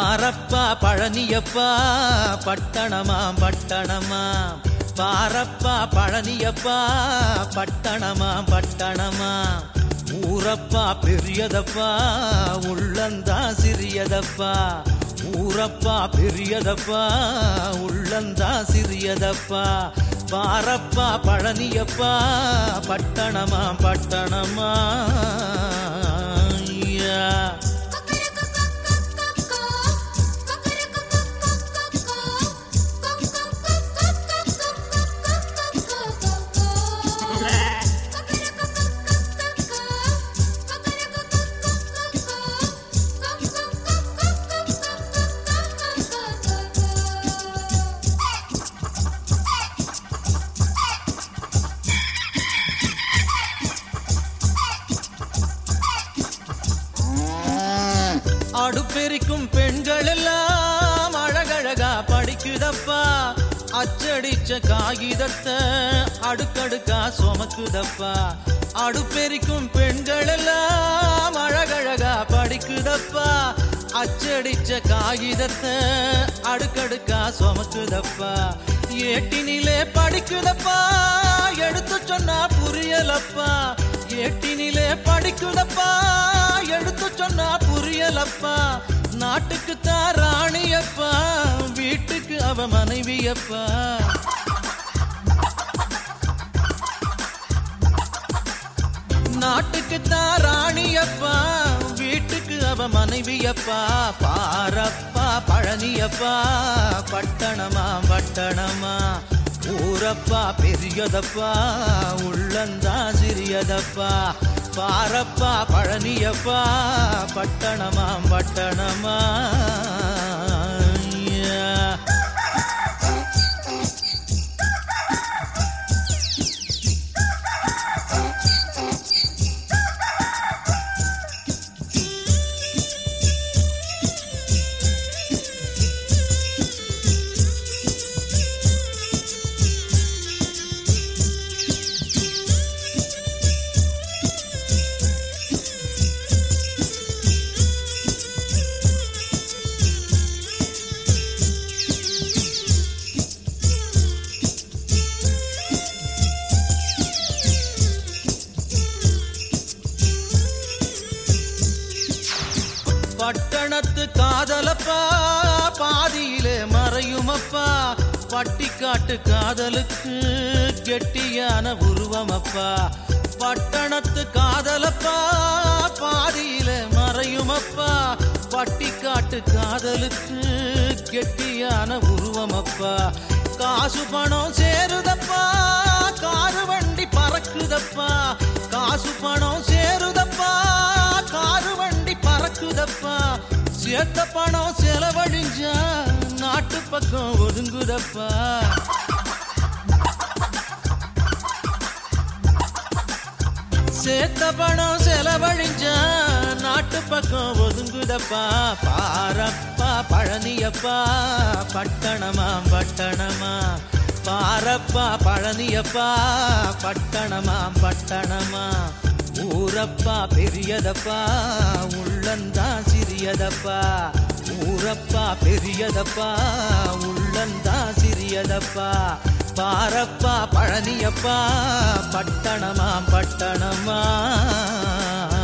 பாரப்பா பழனியப்பா பட்டணமா பட்டணமா பாரப்பா பழனியப்பா பட்டணமா பட்டணமா ஊரப்பா பெரியதப்பா உள்ளந்தா சிறியதப்பா ஊரப்பா பெரியதப்பா உள்ளந்தா சிறியதப்பா பாரப்பா பழனியப்பா பட்டணமா பட்டணமா ஐயா. அடுப்பெரிக்கும் பெண்கள் எல்லாம் அழகழகா படிக்குதப்பா அச்சடிச்ச காகிதத்தை அடுக்கடுக்கா சுமக்குதப்பா அடுப்பெரிக்கும் பெண்கள் எல்லாம் அழகழகா படிக்குதப்பா அச்சடிச்ச காகிதத்தை அடுக்கடுக்கா சுமக்குதப்பா ஏட்டினிலே படிக்குதப்பா எடுத்து சொன்னா புரியலப்பா ஏட்டினிலே படிக்குதப்பா எடுத்து சொன்னா புரியலப்பா நாட்டுக்கு தான் ராணியப்பா வீட்டுக்கு அவ மனைவியப்பா நாட்டுக்கு தான் ராணியப்பா வீட்டுக்கு அவ மனைவியப்பா பாரப்பா பழனியப்பா பட்டணமா பட்டணமா ஊரப்பா பெரியதப்பா உள்ளந்தா சிறியதப்பா பாரப்பா பழனியப்பா பட்டணமா பட்டணமா yeah. பட்டணத்து காதலப்பா பாதியிலே மறையுமப்பா பட்டிக்காட்டு காதலுக்கு கெட்டியான உருவமப்பா பட்டணத்து காதலப்பா பாதியிலே மறையுமப்பா பட்டிக்காட்டு காதலுக்கு கெட்டியான உருவமப்பா காசு பணம் சேருதப்பா காரு வண்டி பறக்குதப்பா காசு பணம் சேருதப்பா காரு வண்டி பறக்குதப்பா சேர்த்த பணம் செலவழிஞ்சா நாட்டு பக்கம் ஒதுங்குதப்பா சேர்த்த பணம் செலவழிஞ்சா நாட்டு பக்கம் ஒதுங்குதப்பா பாரப்பா பழனியப்பா பட்டணமா பட்டணமா பாரப்பா பழனியப்பா பட்டணமா பட்டணமா ஊரப்பா பெரியதப்பா உள்ளந்தா சிறியதப்பா ஊரப்பா பெரியதப்பா உள்ளந்தா சிறியதப்பா பாரப்பா பழனியப்பா பட்டணமா பட்டணமா